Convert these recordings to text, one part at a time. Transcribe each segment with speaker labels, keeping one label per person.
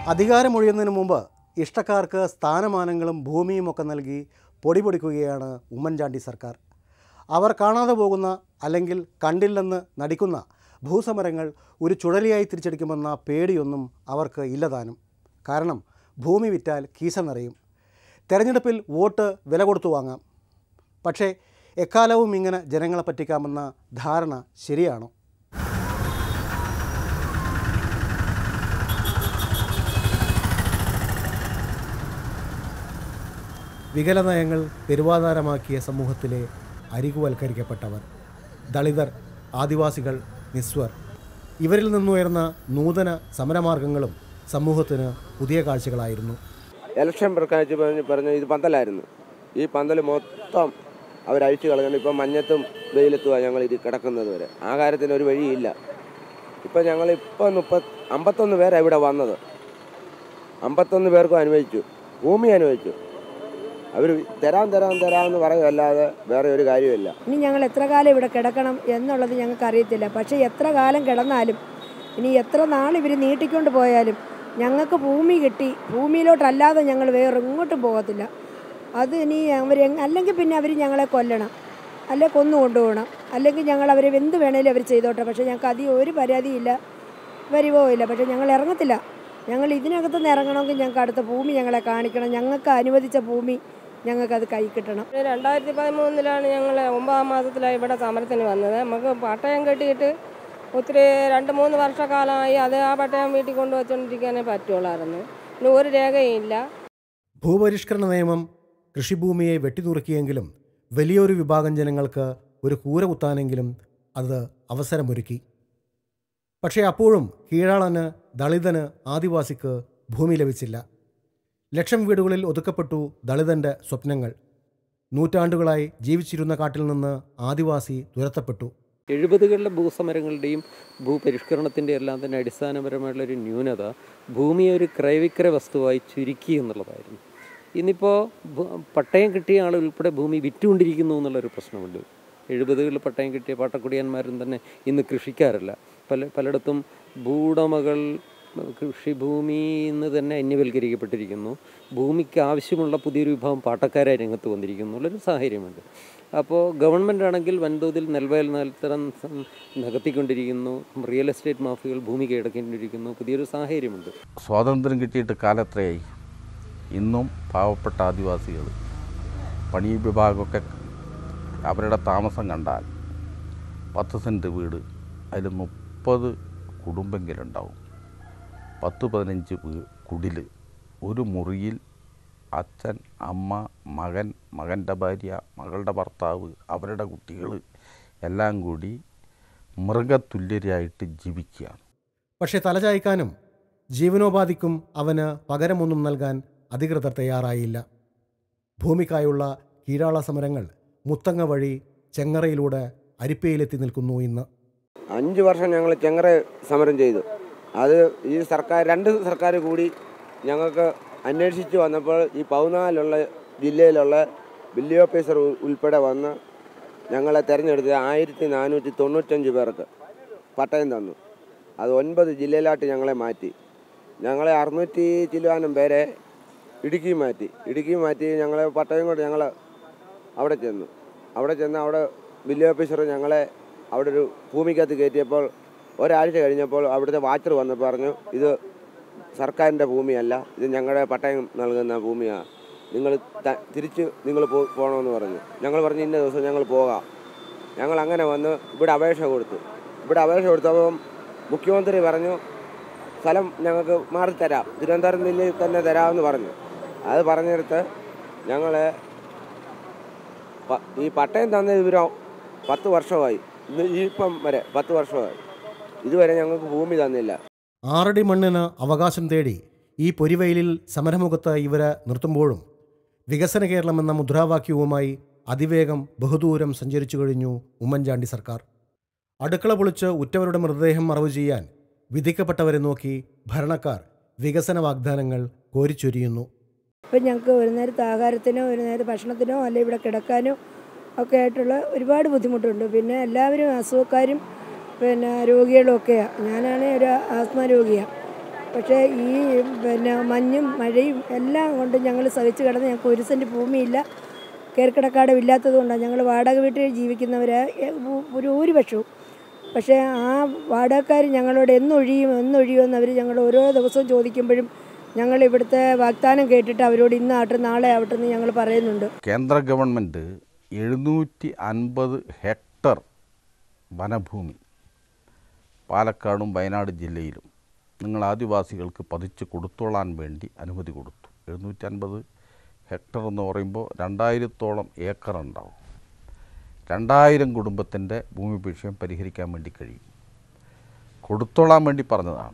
Speaker 1: അധികാരമൊഴിയുന്നതിന് മുമ്പ് ഇഷ്ടക്കാർക്ക് സ്ഥാനമാനങ്ങളും ഭൂമിയും ഒക്കെ നൽകി പൊടി പൊടിക്കുകയാണ് ഉമ്മൻചാണ്ടി സർക്കാർ അവർ കാണാതെ പോകുന്ന അല്ലെങ്കിൽ കണ്ടില്ലെന്ന് നടിക്കുന്ന ഭൂസമരങ്ങൾ ഒരു ചുഴലിയായി തിരിച്ചടിക്കുമെന്ന പേടിയൊന്നും അവർക്ക് ഇല്ലതാനും കാരണം ഭൂമി വിറ്റാൽ കീസ നിറയും തെരഞ്ഞെടുപ്പിൽ വോട്ട് വില കൊടുത്തു വാങ്ങാം പക്ഷേ എക്കാലവും ഇങ്ങനെ ജനങ്ങളെ പറ്റിക്കാമെന്ന ധാരണ ശരിയാണോ വികലനയങ്ങൾ പെരുവാധാരമാക്കിയ സമൂഹത്തിലെ അരികുവൽക്കരിക്കപ്പെട്ടവർ ദളിതർ ആദിവാസികൾ നിസ്വർ ഇവരിൽ നിന്നുയർന്ന നൂതന സമരമാർഗങ്ങളും സമൂഹത്തിന് പുതിയ കാഴ്ചകളായിരുന്നു
Speaker 2: ഇലക്ഷൻ പ്രഖ്യാപിച്ച് പറഞ്ഞ് പറഞ്ഞ ഇത് പന്തലായിരുന്നു ഈ പന്തൽ മൊത്തം അവരഴിച്ചു കളഞ്ഞു ഇപ്പം മഞ്ഞത്തും വെയിലത്തുമാണ് ഞങ്ങൾ ഇത് കിടക്കുന്നത് വരെ ആഹാരത്തിന് ഒരു വഴിയില്ല ഇപ്പം ഞങ്ങൾ ഇപ്പം മുപ്പത് അമ്പത്തൊന്ന് പേരാണ് ഇവിടെ വന്നത് അമ്പത്തൊന്ന് പേർക്കും അനുവദിച്ചു ഭൂമി അനുവദിച്ചു അവർ തരാം തരാം തരാമെന്ന് പറയുമല്ലാതെ വേറെ ഒരു കാര്യമില്ല
Speaker 3: ഇനി ഞങ്ങൾ എത്ര കാലം ഇവിടെ കിടക്കണം എന്നുള്ളത് ഞങ്ങൾക്ക് അറിയത്തില്ല പക്ഷേ എത്ര കാലം കിടന്നാലും ഇനി എത്ര നാൾ ഇവർ നീട്ടിക്കൊണ്ട് പോയാലും ഞങ്ങൾക്ക് ഭൂമി കിട്ടി ഭൂമിയിലോട്ടല്ലാതെ ഞങ്ങൾ വേറെ എങ്ങോട്ടും പോകത്തില്ല അത് ഇനി അവർ അല്ലെങ്കിൽ പിന്നെ അവർ ഞങ്ങളെ കൊല്ലണം അല്ലെ കൊന്നു കൊണ്ടുപോകണം അല്ലെങ്കിൽ ഞങ്ങൾ അവരെ എന്ത് വേണേലും അവർ ചെയ്തോട്ടെ പക്ഷേ ഞങ്ങൾക്ക് അധികം ഒരു പരാതിയില്ല വരുവോ ഇല്ല പക്ഷേ ഞങ്ങൾ ഇറങ്ങത്തില്ല ഞങ്ങൾ ഇതിനകത്ത് നിന്ന് ഇറങ്ങണമെങ്കിൽ ഞങ്ങൾക്ക് അടുത്ത ഭൂമി ഞങ്ങളെ കാണിക്കണം ഞങ്ങൾക്ക് അനുവദിച്ച ഭൂമി ഞങ്ങൾക്കത് കൈ കിട്ടണം
Speaker 4: രണ്ടായിരത്തി പതിമൂന്നിലാണ് ഞങ്ങൾ ഒമ്പതാം മാസത്തിലാണ് ഇവിടെ സമരത്തിന് വന്നത് നമുക്ക് പട്ടയം കെട്ടിയിട്ട് ഒത്തിരി രണ്ട് മൂന്ന് വർഷക്കാലമായി അത് ആ പട്ടയം വീട്ടിൽ കൊണ്ടുവച്ചുകൊണ്ടിരിക്കാനേ പറ്റുള്ളായിരുന്നു ഇനി ഒരു രേഖയില്ല
Speaker 1: ഭൂപരിഷ്കരണ നിയമം കൃഷിഭൂമിയെ വെട്ടിനുറുക്കിയെങ്കിലും വലിയൊരു വിഭാഗം ജനങ്ങൾക്ക് ഒരു കൂര കുത്താനെങ്കിലും അത് അവസരമൊരുക്കി പക്ഷേ അപ്പോഴും കീഴാളന് ദളിതന് ആദിവാസിക്ക് ഭൂമി ലഭിച്ചില്ല ലക്ഷം വീടുകളിൽ ഒതുക്കപ്പെട്ടു ദളിതൻ്റെ സ്വപ്നങ്ങൾ നൂറ്റാണ്ടുകളായി ജീവിച്ചിരുന്ന കാട്ടിൽ നിന്ന് ആദിവാസി തുരത്തപ്പെട്ടു
Speaker 5: എഴുപതുകളിലെ ഭൂസമരങ്ങളുടെയും ഭൂപരിഷ്കരണത്തിൻ്റെ എല്ലാം തന്നെ അടിസ്ഥാനപരമായിട്ടുള്ള ഒരു ന്യൂനത ഭൂമിയെ ഒരു ക്രയവിക്രയ വസ്തുവായി ചുരുക്കി എന്നുള്ളതായിരുന്നു ഇന്നിപ്പോൾ പട്ടയം കിട്ടിയ ആൾ ഉൾപ്പെടെ ഭൂമി വിറ്റുകൊണ്ടിരിക്കുന്നു എന്നുള്ളൊരു പ്രശ്നമുണ്ട് എഴുപതുകളിൽ പട്ടയം കിട്ടിയ പാട്ടക്കുടിയന്മാരും തന്നെ ഇന്ന് കൃഷിക്കാരല്ല പല പലയിടത്തും ഭൂവുടമകൾ കൃഷിഭൂമി ഇന്ന് തന്നെ അന്യവൽക്കരിക്കപ്പെട്ടിരിക്കുന്നു ഭൂമിക്ക് ആവശ്യമുള്ള പുതിയൊരു വിഭാഗം പാട്ടക്കാരായി രംഗത്ത് വന്നിരിക്കുന്നു എന്നുള്ളൊരു സാഹചര്യമുണ്ട് അപ്പോൾ ഗവൺമെൻറ് ആണെങ്കിൽ വൻതോതിൽ നെൽവയൽ നിലത്തരം നികത്തിക്കൊണ്ടിരിക്കുന്നു റിയൽ എസ്റ്റേറ്റ് മാഫിയകൾ ഭൂമി കീഴടക്കേണ്ടിയിരിക്കുന്നു പുതിയൊരു സാഹചര്യമുണ്ട്
Speaker 6: സ്വാതന്ത്ര്യം കിട്ടിയിട്ട് കാലത്രയായി ഇന്നും പാവപ്പെട്ട ആദിവാസികൾ പണി വിഭാഗമൊക്കെ അവരുടെ താമസം കണ്ടാൽ പത്ത് സെൻറ്റ് വീട് അതിൽ മുപ്പത് കുടുംബെങ്കിലുണ്ടാവും പത്ത് പതിനഞ്ച് വീ കുടിൽ ഒരു മുറിയിൽ അച്ഛൻ അമ്മ മകൻ മകൻ്റെ ഭാര്യ മകളുടെ ഭർത്താവ് അവരുടെ കുട്ടികൾ എല്ലാം കൂടി മൃഗതുല്യരായിട്ട് ജീവിക്കുകയാണ്
Speaker 1: പക്ഷേ തലചായ്ക്കാനും ജീവനോപാധിക്കും അവന് പകരമൊന്നും നൽകാൻ അധികൃതർ തയ്യാറായില്ല ഭൂമിക്കായുള്ള കീഴാള സമരങ്ങൾ മുത്തങ്ങ വഴി ചെങ്ങറയിലൂടെ അരിപ്പയിലെത്തി നിൽക്കുന്നു ഇന്ന്
Speaker 2: അഞ്ച് വർഷം ഞങ്ങൾ ചെങ്ങറ സമരം ചെയ്തു അത് ഈ സർക്കാർ രണ്ട് സർക്കാർ കൂടി ഞങ്ങൾക്ക് അന്വേഷിച്ച് വന്നപ്പോൾ ഈ പതിനാലുള്ള ജില്ലയിലുള്ള ബില്ല് ഓഫീസർ ഉ- ഉൾപ്പെടെ വന്ന് ഞങ്ങളെ തിരഞ്ഞെടുത്ത് ആയിരത്തി നാനൂറ്റി തൊണ്ണൂറ്റഞ്ച് പേർക്ക് പട്ടയം തന്നു അത് ഒൻപത് ജില്ലയിലായിട്ട് ഞങ്ങളെ മാറ്റി ഞങ്ങളെ അറുന്നൂറ്റി ചില്ലുവാനും പേരെ ഇടുക്കി മാറ്റി ഇടുക്കി മാറ്റി ഞങ്ങളെ പട്ടയം കൊണ്ട് ഞങ്ങൾ അവിടെ ചെന്നു അവിടെ ചെന്ന് അവിടെ ബില്ല് ഓഫീസർ ഞങ്ങളെ അവിടെ ഒരു ഭൂമിക്കകത്ത് കയറ്റിയപ്പോൾ ഒരാഴ്ച കഴിഞ്ഞപ്പോൾ അവിടുത്തെ വാച്ചർ വന്ന് പറഞ്ഞു ഇത് സർക്കാരിൻ്റെ ഭൂമിയല്ല ഇത് ഞങ്ങളുടെ പട്ടയം നൽകുന്ന ഭൂമിയാണ് നിങ്ങൾ ത- തിരിച്ച് നിങ്ങൾ പോ പോകണമെന്ന് പറഞ്ഞു ഞങ്ങൾ പറഞ്ഞു ഇന്ന ദിവസം ഞങ്ങൾ പോകാം ഞങ്ങൾ അങ്ങനെ വന്ന് ഇവിടെ അപേക്ഷ കൊടുത്തു ഇവിടെ അപേക്ഷ കൊടുത്തപ്പം മുഖ്യമന്ത്രി പറഞ്ഞു സ്ഥലം ഞങ്ങൾക്ക് മാറിത്തരാം തിരുവനന്തപുരം ജില്ലയിൽ തന്നെ തരാമെന്ന് പറഞ്ഞു അത് പറഞ്ഞെടുത്ത് ഞങ്ങളെ പ- ഈ പട്ടയം തന്ന ഇവരോ പത്ത് വർഷമായി ഇന്ന് ഈ ഇപ്പം വരെ പത്ത് വർഷമായി ഇതുവരെ ഞങ്ങൾക്ക് ഭൂമി തന്നില്ല
Speaker 1: ആറടി മണ്ണിന് അവകാശം തേടി ഈ പൊരിവെയിലിൽ സമരമുഖത്ത് ഇവരെ നിർത്തുമ്പോഴും വികസന കേരളം എന്ന മുദ്രാവാക്യവുമായി അതിവേഗം ബഹുദൂരം സഞ്ചരിച്ചു കഴിഞ്ഞു ഉമ്മൻചാണ്ടി സർക്കാർ അടുക്കള പൊളിച്ച് ഉറ്റവരുടെ മൃതദേഹം മറവ് ചെയ്യാൻ വിധിക്കപ്പെട്ടവരെ നോക്കി ഭരണക്കാർ വികസന വാഗ്ദാനങ്ങൾ കോരിച്ചൊരിയുന്നു
Speaker 3: ഇപ്പം ഞങ്ങൾക്ക് ഒരു നേരത്തെ ആഹാരത്തിനോ ഒരു നേരത്തെ ഭക്ഷണത്തിനോ അല്ലെ ഇവിടെ കിടക്കാനോ ഒക്കെ ആയിട്ടുള്ള ഒരുപാട് ബുദ്ധിമുട്ടുണ്ട് പിന്നെ എല്ലാവരും അസുഖക്കാരും പിന്നെ രോഗികളും ഒക്കെയാണ് ഞാനാണെങ്കിൽ ഒരു ആസ്മ രോഗിയാണ് പക്ഷേ ഈ പിന്നെ മഞ്ഞും മഴയും എല്ലാം കൊണ്ട് ഞങ്ങൾ സഹിച്ച് കിടന്ന് ഞങ്ങൾക്ക് ഒരു സെൻറ്റ് ഭൂമിയില്ല കയറിക്കിടക്കാടം ഇല്ലാത്തത് കൊണ്ടാണ് ഞങ്ങൾ വാടക വീട്ടിൽ ജീവിക്കുന്നവർ ഒരു ഭൂരിപക്ഷവും പക്ഷേ ആ വാടകക്കാർ ഞങ്ങളോട് എന്നൊഴിയും എന്നൊഴിയുമെന്ന് അവർ ഞങ്ങൾ ഓരോ ദിവസവും ചോദിക്കുമ്പോഴും ഞങ്ങൾ ഇവിടുത്തെ വാഗ്ദാനം കേട്ടിട്ട് അവരോട് ഇന്നാവട്ടെ നാളെ ആവട്ടെ എന്ന് ഞങ്ങൾ പറയുന്നുണ്ട്
Speaker 6: കേന്ദ്ര ഗവൺമെൻറ് എഴുന്നൂറ്റി അൻപത് ഹെക്ടർ വനഭൂമി പാലക്കാടും വയനാട് ജില്ലയിലും നിങ്ങൾ ആദിവാസികൾക്ക് പതിച്ച് കൊടുത്തോളാൻ വേണ്ടി അനുമതി കൊടുത്തു എഴുന്നൂറ്റി അൻപത് ഹെക്ടർ എന്ന് പറയുമ്പോൾ രണ്ടായിരത്തോളം ഏക്കർ ഉണ്ടാവും രണ്ടായിരം കുടുംബത്തിൻ്റെ ഭൂമി വിഷയം പരിഹരിക്കാൻ വേണ്ടി കഴിയും കൊടുത്തോളാൻ വേണ്ടി പറഞ്ഞതാണ്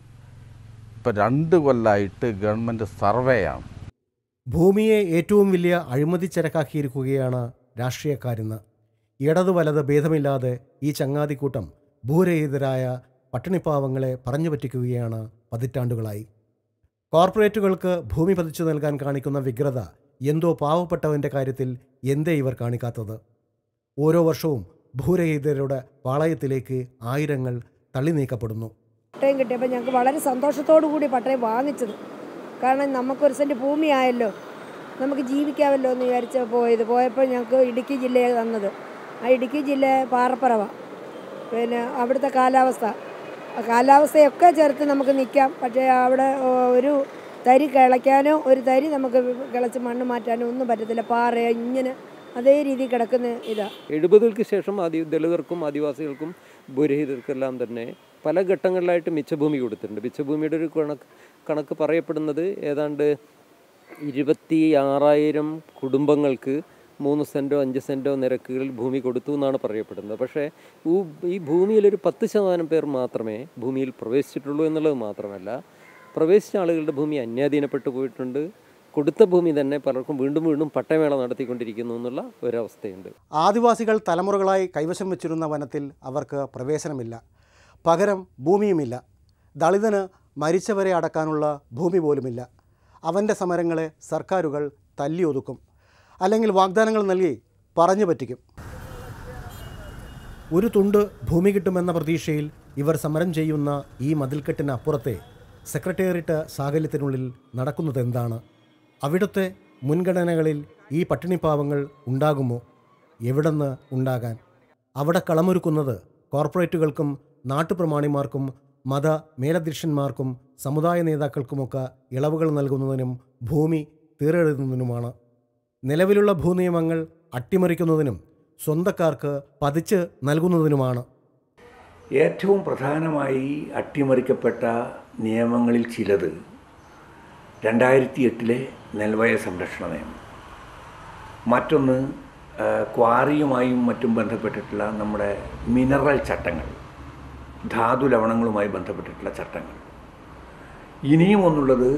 Speaker 6: ഇപ്പം രണ്ട് കൊല്ലമായിട്ട് ഗവൺമെൻറ് സർവേയാണ്
Speaker 1: ഭൂമിയെ ഏറ്റവും വലിയ അഴിമതിച്ചരക്കാക്കിയിരിക്കുകയാണ് രാഷ്ട്രീയക്കാരെന്ന് ഇടത് വലത് ഭേദമില്ലാതെ ഈ ചങ്ങാതിക്കൂട്ടം ഭൂരഹിതരായ പട്ടിണിപ്പാവങ്ങളെ പറഞ്ഞു പറ്റിക്കുകയാണ് പതിറ്റാണ്ടുകളായി കോർപ്പറേറ്റുകൾക്ക് ഭൂമി പതിച്ചു നൽകാൻ കാണിക്കുന്ന വ്യഗ്രത എന്തോ പാവപ്പെട്ടവൻ്റെ കാര്യത്തിൽ എന്തേ ഇവർ കാണിക്കാത്തത് ഓരോ വർഷവും ഭൂരഹിതരുടെ പാളയത്തിലേക്ക് ആയിരങ്ങൾ തള്ളി നീക്കപ്പെടുന്നു
Speaker 3: പട്ടയം കിട്ടിയപ്പോൾ ഞങ്ങൾക്ക് വളരെ സന്തോഷത്തോടു കൂടി പട്ടയം വാങ്ങിച്ചത് കാരണം നമുക്കൊരു സെൻറ്റ് ഭൂമിയായല്ലോ നമുക്ക് ജീവിക്കാമല്ലോ എന്ന് വിചാരിച്ച് പോയത് പോയപ്പോൾ ഞങ്ങൾക്ക് ഇടുക്കി ജില്ലയെ തന്നത് ആ ഇടുക്കി ജില്ല പാറപ്പറവ പിന്നെ അവിടുത്തെ കാലാവസ്ഥ ആ കാലാവസ്ഥയൊക്കെ ചേർത്ത് നമുക്ക് നിൽക്കാം പക്ഷേ അവിടെ ഓ, ഒരു തരി കിളയ്ക്കാനോ ഒരു തരി നമുക്ക് കിളച്ച് മണ്ണ് മാറ്റാനോ ഒന്നും പറ്റത്തില്ല പാറ ഇങ്ങനെ അതേ രീതിയിൽ കിടക്കുന്ന ഇതാ
Speaker 5: എഴുപതുകൾക്ക് ശേഷം ആദി ദളിതർക്കും ആദിവാസികൾക്കും ഭൂരഹിതർക്കെല്ലാം തന്നെ പല ഘട്ടങ്ങളിലായിട്ട് മിച്ചഭൂമി കൊടുത്തിട്ടുണ്ട് മിച്ചഭൂമിയുടെ ഒരു കണക്ക് കണക്ക് പറയപ്പെടുന്നത് ഏതാണ്ട് ഇരുപത്തി ആറായിരം കുടുംബങ്ങൾക്ക് മൂന്ന് സെൻറ്റോ അഞ്ച് സെൻറ്റോ നിരക്കുകളിൽ ഭൂമി കൊടുത്തു എന്നാണ് പറയപ്പെടുന്നത് പക്ഷേ ഊ- ഈ ഭൂമിയിൽ ഒരു പത്ത് ശതമാനം പേർ മാത്രമേ ഭൂമിയിൽ പ്രവേശിച്ചിട്ടുള്ളൂ എന്നുള്ളത് മാത്രമല്ല പ്രവേശിച്ച ആളുകളുടെ ഭൂമി അന്യാധീനപ്പെട്ടു പോയിട്ടുണ്ട് കൊടുത്ത ഭൂമി തന്നെ പലർക്കും വീണ്ടും വീണ്ടും പട്ടമേള നടത്തിക്കൊണ്ടിരിക്കുന്നു എന്നുള്ള ഒരവസ്ഥയുണ്ട്
Speaker 1: ആദിവാസികൾ തലമുറകളായി കൈവശം വെച്ചിരുന്ന വനത്തിൽ അവർക്ക് പ്രവേശനമില്ല പകരം ഭൂമിയുമില്ല ദളിതന് മരിച്ചവരെ അടക്കാനുള്ള ഭൂമി പോലുമില്ല അവൻ്റെ സമരങ്ങളെ സർക്കാരുകൾ തല്ലിയൊതുക്കും അല്ലെങ്കിൽ വാഗ്ദാനങ്ങൾ നൽകി പറഞ്ഞു പറ്റിക്കും ഒരു തുണ്ട് ഭൂമി കിട്ടുമെന്ന പ്രതീക്ഷയിൽ ഇവർ സമരം ചെയ്യുന്ന ഈ മതിൽക്കെട്ടിന് അപ്പുറത്തെ സെക്രട്ടേറിയറ്റ് സാഹചര്യത്തിനുള്ളിൽ നടക്കുന്നത് എന്താണ് അവിടുത്തെ മുൻഗണനകളിൽ ഈ പട്ടിണിപ്പാവങ്ങൾ ഉണ്ടാകുമോ എവിടെന്ന് ഉണ്ടാകാൻ അവിടെ കളമൊരുക്കുന്നത് കോർപ്പറേറ്റുകൾക്കും നാട്ടുപ്രമാണിമാർക്കും മത മേലധ്യക്ഷന്മാർക്കും സമുദായ നേതാക്കൾക്കുമൊക്കെ ഇളവുകൾ നൽകുന്നതിനും ഭൂമി തീരെഴുതുന്നതിനുമാണ് നിലവിലുള്ള ഭൂനിയമങ്ങൾ അട്ടിമറിക്കുന്നതിനും സ്വന്തക്കാർക്ക് പതിച്ച് നൽകുന്നതിനുമാണ്
Speaker 7: ഏറ്റവും പ്രധാനമായി അട്ടിമറിക്കപ്പെട്ട നിയമങ്ങളിൽ ചിലത് രണ്ടായിരത്തി എട്ടിലെ നെൽവയൽ സംരക്ഷണ നിയമം മറ്റൊന്ന് ആ, ക്വാറിയുമായും മറ്റും ബന്ധപ്പെട്ടിട്ടുള്ള നമ്മുടെ മിനറൽ ചട്ടങ്ങൾ ധാതു ലവണങ്ങളുമായി ബന്ധപ്പെട്ടിട്ടുള്ള ചട്ടങ്ങൾ ഇനിയും ഒന്നുള്ളത്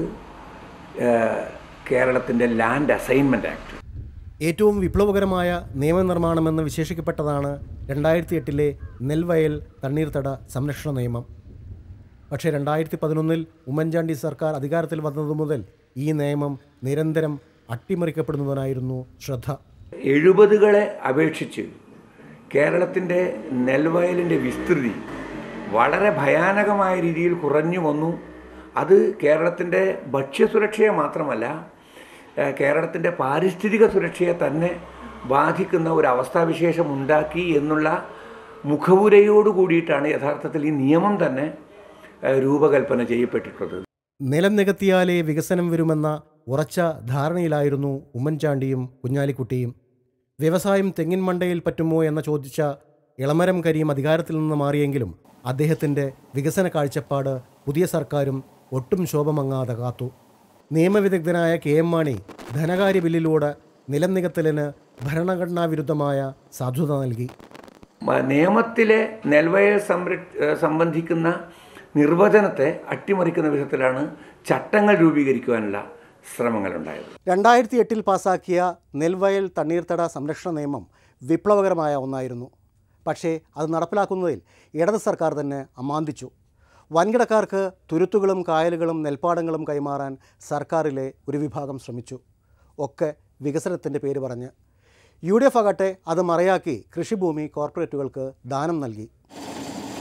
Speaker 7: കേരളത്തിൻ്റെ ലാൻഡ് അസൈൻമെൻറ്റ് ആക്ട്
Speaker 1: ഏറ്റവും വിപ്ലവകരമായ നിയമനിർമ്മാണമെന്ന് വിശേഷിക്കപ്പെട്ടതാണ് രണ്ടായിരത്തി എട്ടിലെ നെൽവയൽ തണ്ണീർത്തട സംരക്ഷണ നിയമം പക്ഷേ രണ്ടായിരത്തി പതിനൊന്നിൽ ഉമ്മൻചാണ്ടി സർക്കാർ അധികാരത്തിൽ വന്നതു മുതൽ ഈ നിയമം നിരന്തരം അട്ടിമറിക്കപ്പെടുന്നതിനായിരുന്നു ശ്രദ്ധ
Speaker 7: എഴുപതുകളെ അപേക്ഷിച്ച് കേരളത്തിൻ്റെ നെൽവയലിൻ്റെ വിസ്തൃതി വളരെ ഭയാനകമായ രീതിയിൽ കുറഞ്ഞു വന്നു അത് കേരളത്തിൻ്റെ ഭക്ഷ്യസുരക്ഷയെ മാത്രമല്ല ഏഹ് കേരളത്തിൻ്റെ പാരിസ്ഥിതിക സുരക്ഷയെ തന്നെ ബാധിക്കുന്ന ഒരു അവസ്ഥാവിശേഷം ഉണ്ടാക്കി എന്നുള്ള മുഖവുരയോട് കൂടിയിട്ടാണ് യഥാർത്ഥത്തിൽ ഈ നിയമം തന്നെ ഏഹ് രൂപകൽപ്പന ചെയ്യപ്പെട്ടിട്ടുള്ളത്
Speaker 1: നിലം നികത്തിയാലേ വികസനം വരുമെന്ന ഉറച്ച ധാരണയിലായിരുന്നു ഉമ്മൻചാണ്ടിയും കുഞ്ഞാലിക്കുട്ടിയും വ്യവസായം തെങ്ങിൻ മണ്ടയിൽ പറ്റുമോ എന്ന ചോദിച്ച ഇളമരം കരീം അധികാരത്തിൽ നിന്ന് മാറിയെങ്കിലും അദ്ദേഹത്തിൻ്റെ വികസന കാഴ്ചപ്പാട് പുതിയ സർക്കാരും ഒട്ടും ശോഭമങ്ങാതെ കാത്തു നിയമവിദഗ്ധനായ കെ എം മാണി ധനകാര്യ ബില്ലിലൂടെ നിലം നികത്തലിന് ഭരണഘടനാ വിരുദ്ധമായ സാധുത നൽകി
Speaker 7: മ- നിയമത്തിലെ നെൽവയൽ സംര ഏഹ് സംബന്ധിക്കുന്ന നിർവചനത്തെ അട്ടിമറിക്കുന്ന വിധത്തിലാണ് ചട്ടങ്ങൾ രൂപീകരിക്കുവാനുള്ള ശ്രമങ്ങളുണ്ടായത്
Speaker 1: രണ്ടായിരത്തി എട്ടിൽ പാസാക്കിയ നെൽവയൽ തണ്ണീർത്തട സംരക്ഷണ നിയമം വിപ്ലവകരമായ ഒന്നായിരുന്നു പക്ഷേ അത് നടപ്പിലാക്കുന്നതിൽ ഇടത് സർക്കാർ തന്നെ അമാന്തിച്ചു വൻകിടക്കാർക്ക് തുരുത്തുകളും കായലുകളും നെൽപ്പാടങ്ങളും കൈമാറാൻ സർക്കാരിലെ ഒരു വിഭാഗം ശ്രമിച്ചു ഒക്കെ വികസനത്തിൻ്റെ പേര് പറഞ്ഞ് യു ഡി എഫ് ആകട്ടെ അത് മറയാക്കി കൃഷിഭൂമി കോർപ്പറേറ്റുകൾക്ക് ദാനം നൽകി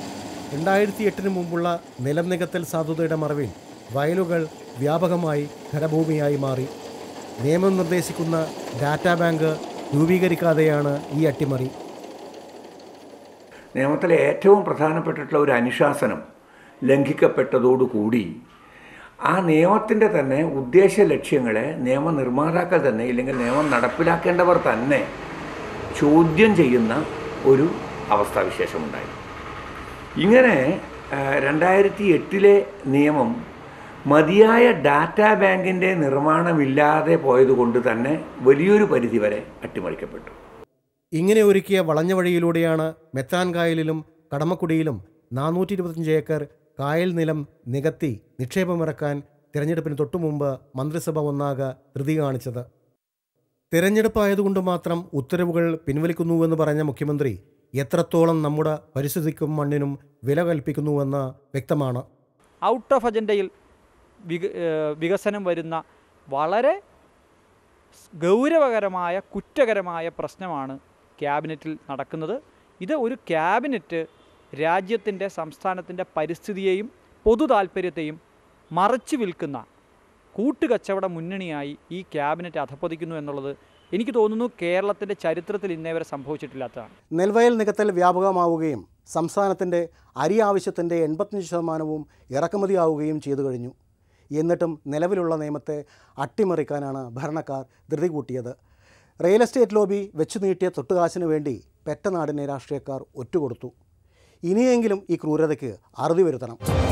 Speaker 1: രണ്ടായിരത്തി എട്ടിന് മുമ്പുള്ള നിലം നികത്തൽ സാധുതയുടെ മറവിൽ വയലുകൾ വ്യാപകമായി ഖരഭൂമിയായി മാറി നിയമം നിർദ്ദേശിക്കുന്ന ഡാറ്റാ ബാങ്ക് രൂപീകരിക്കാതെയാണ് ഈ അട്ടിമറി
Speaker 7: നിയമത്തിലെ ഏറ്റവും പ്രധാനപ്പെട്ടിട്ടുള്ള ഒരു അനുശാസനം ലംഘിക്കപ്പെട്ടതോടുകൂടി ആ നിയമത്തിൻ്റെ തന്നെ ഉദ്ദേശ ലക്ഷ്യങ്ങളെ നിയമനിർമ്മാതാക്കൾ തന്നെ ഇല്ലെങ്കിൽ നിയമം നടപ്പിലാക്കേണ്ടവർ തന്നെ ചോദ്യം ചെയ്യുന്ന ഒരു അവസ്ഥാവിശേഷമുണ്ടായി ഇങ്ങനെ രണ്ടായിരത്തി എട്ടിലെ നിയമം മതിയായ ഡാറ്റാ ബാങ്കിൻ്റെ നിർമ്മാണമില്ലാതെ പോയതുകൊണ്ട് തന്നെ വലിയൊരു പരിധിവരെ അട്ടിമറിക്കപ്പെട്ടു
Speaker 1: ഇങ്ങനെ ഒരുക്കിയ വളഞ്ഞ വഴിയിലൂടെയാണ് മെത്താൻ കായലിലും കടമക്കുടിയിലും നാനൂറ്റി ഇരുപത്തഞ്ച് ഏക്കർ കായൽ നിലം നികത്തി നിക്ഷേപമിറക്കാൻ തിരഞ്ഞെടുപ്പിന് തൊട്ടുമുമ്പ് മന്ത്രിസഭ ഒന്നാകെ ധൃതി കാണിച്ചത് തിരഞ്ഞെടുപ്പായതുകൊണ്ട് മാത്രം ഉത്തരവുകൾ പിൻവലിക്കുന്നുവെന്ന് പറഞ്ഞ മുഖ്യമന്ത്രി എത്രത്തോളം നമ്മുടെ പരിസ്ഥിതിക്കും മണ്ണിനും വില കൽപ്പിക്കുന്നുവെന്ന് വ്യക്തമാണ്
Speaker 8: ഔട്ട് ഓഫ് അജണ്ടയിൽ വിക ഏഹ് വികസനം വരുന്ന വളരെ സ് ഗൗരവകരമായ കുറ്റകരമായ പ്രശ്നമാണ് ക്യാബിനറ്റിൽ നടക്കുന്നത് ഇത് ഒരു ക്യാബിനറ്റ് രാജ്യത്തിൻ്റെ സംസ്ഥാനത്തിൻ്റെ പരിസ്ഥിതിയെയും പൊതു താല്പര്യത്തെയും മറച്ചു വിൽക്കുന്ന കൂട്ടുകച്ചവട മുന്നണിയായി ഈ ക്യാബിനറ്റ് അധപ്പതിക്കുന്നു എന്നുള്ളത് എനിക്ക് തോന്നുന്നു കേരളത്തിൻ്റെ ചരിത്രത്തിൽ ഇന്നേ വരെ സംഭവിച്ചിട്ടില്ലാത്തതാണ്
Speaker 1: നെൽവയൽ നികത്തൽ വ്യാപകമാവുകയും സംസ്ഥാനത്തിൻ്റെ അരി ആവശ്യത്തിൻ്റെ എൺപത്തഞ്ച് ശതമാനവും ഇറക്കുമതിയാവുകയും ചെയ്തു കഴിഞ്ഞു എന്നിട്ടും നിലവിലുള്ള നിയമത്തെ അട്ടിമറിക്കാനാണ് ഭരണക്കാർ ധൃതി കൂട്ടിയത് റിയൽ എസ്റ്റേറ്റ് ലോബി വെച്ചു നീട്ടിയ തൊട്ടുകാശിനു വേണ്ടി പെറ്റനാടിനെ രാഷ്ട്രീയക്കാർ ഒറ്റുകൊടുത്തു ഇനിയെങ്കിലും ഈ ക്രൂരതയ്ക്ക് അറുതി വരുത്തണം